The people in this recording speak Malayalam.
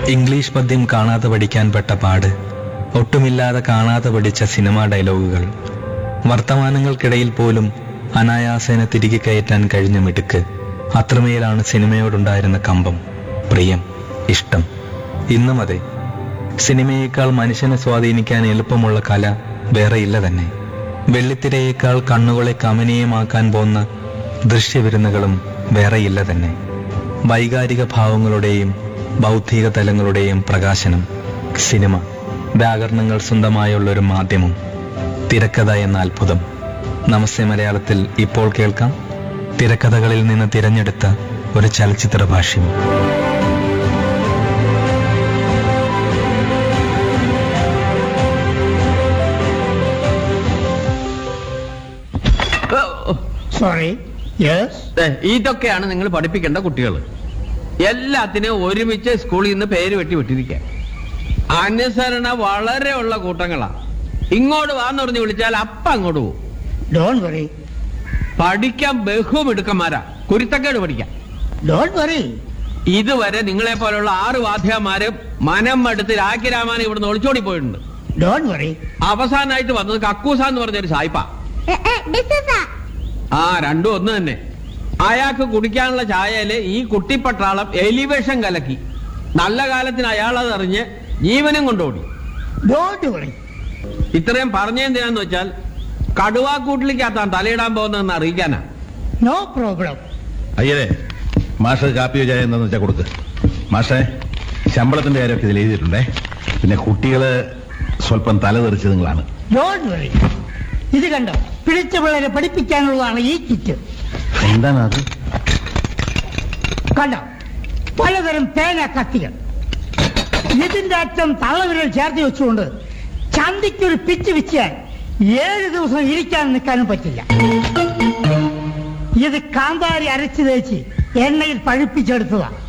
ഇംഗ്ലീഷ് പദ്യം കാണാതെ പഠിക്കാൻ പെട്ട പാട് ഒട്ടുമില്ലാതെ കാണാതെ പഠിച്ച സിനിമാ ഡയലോഗുകൾ വർത്തമാനങ്ങൾക്കിടയിൽ പോലും അനായാസേന തിരികെ കയറ്റാൻ കഴിഞ്ഞ മിടുക്ക് അത്രമേലാണ് സിനിമയോടുണ്ടായിരുന്ന കമ്പം പ്രിയം ഇഷ്ടം ഇന്നും അതെ സിനിമയേക്കാൾ മനുഷ്യനെ സ്വാധീനിക്കാൻ എളുപ്പമുള്ള കല വേറെയില്ല തന്നെ വെള്ളിത്തിരയേക്കാൾ കണ്ണുകളെ കമനീയമാക്കാൻ പോന്ന ദൃശ്യവിരുന്നുകളും വേറെയില്ല തന്നെ വൈകാരിക ഭാവങ്ങളുടെയും ബൗദ്ധിക തലങ്ങളുടെയും പ്രകാശനം സിനിമ വ്യാകരണങ്ങൾ സ്വന്തമായുള്ള ഒരു മാധ്യമം തിരക്കഥ എന്ന അത്ഭുതം നമസ്തേ മലയാളത്തിൽ ഇപ്പോൾ കേൾക്കാം തിരക്കഥകളിൽ നിന്ന് തിരഞ്ഞെടുത്ത ഒരു ചലച്ചിത്ര ഭാഷ്യം സോറി യെസ് ദേ, ഇതൊക്കെയാണ് നിങ്ങൾ പഠിപ്പിക്കേണ്ട കുട്ടികൾ എല്ലാത്തിനും ഒരുമിച്ച് സ്കൂളിൽ നിന്ന് പേര് വെട്ടി വിട്ടിരിക്കുക അനുസരണ വളരെ ഉള്ള കൂട്ടങ്ങളാ ഇങ്ങോട്ട് വാന്ന് പറഞ്ഞ് വിളിച്ചാൽ അപ്പ അങ്ങോട്ട് പോകും ഡോൺ വറി പഠിക്കാൻ ബഹുമിടുക്കന്മാരാ കുരുത്തക്കേട് പഠിക്കാൻ ഡോൺ വറി ഇതുവരെ നിങ്ങളെ പോലുള്ള ആറ് വാദ്യമാര് മനം മടുത്ത് രാഖി രാമാനെ ഇവിടുന്ന് ഒളിച്ചോടി പോയിട്ടുണ്ട് ഡോൺ വറി അവസാനമായിട്ട് വന്നത് കക്കൂസ എന്ന് പറഞ്ഞൊരു സായിപ്പ ആ രണ്ടും ഒന്ന് തന്നെ അയാൾക്ക് കുടിക്കാനുള്ള ചായയില് ഈ കുട്ടിപ്പട്ടാളം എലിവേഷൻ കലക്കി നല്ല കാലത്തിന് അയാളത് അറിഞ്ഞ് ജീവനും കൊണ്ടോടി ഡോണ്ട് വറി ഇത്രയും പറഞ്ഞെന്തിനാന്ന് വെച്ചാൽ കടുവാക്കൂട്ടിലേക്കകത്താണ് തലയിടാൻ പോകുന്നതെന്ന് അറിയിക്കാനാ നോ പ്രോബ്ലം അയ്യരെ മാഷ് കാപ്പിയോ ചായ എന്താന്ന് വെച്ചാൽ കൊടുക്ക് മാഷേ ശമ്പളത്തിന്റെ കാര്യമൊക്കെ ഇതിൽ എഴുതിയിട്ടുണ്ടേ പിന്നെ കുട്ടികള് സ്വല്പം തലതെറിച്ചത് നിങ്ങളാണ് ഡോണ്ട് വറി ഇത് കണ്ടോ പിടിച്ച പിള്ളേരെ പഠിപ്പിക്കാനുള്ളതാണ് ഈ കിറ്റ് എന്താണ് അത് കണ്ടോ പലതരം പേന കത്തികൾ ഇതിന്റെ അറ്റം തള്ളവിരൽ ചേർത്ത് വെച്ചുകൊണ്ട് ചന്തിക്കൊരു പിച്ച് വെച്ചാൽ ഏഴ് ദിവസം ഇരിക്കാൻ നിൽക്കാനും പറ്റില്ല ഇത് കാന്താരി അരച്ചു തേച്ച് എണ്ണയിൽ പഴുപ്പിച്ചെടുത്തതാ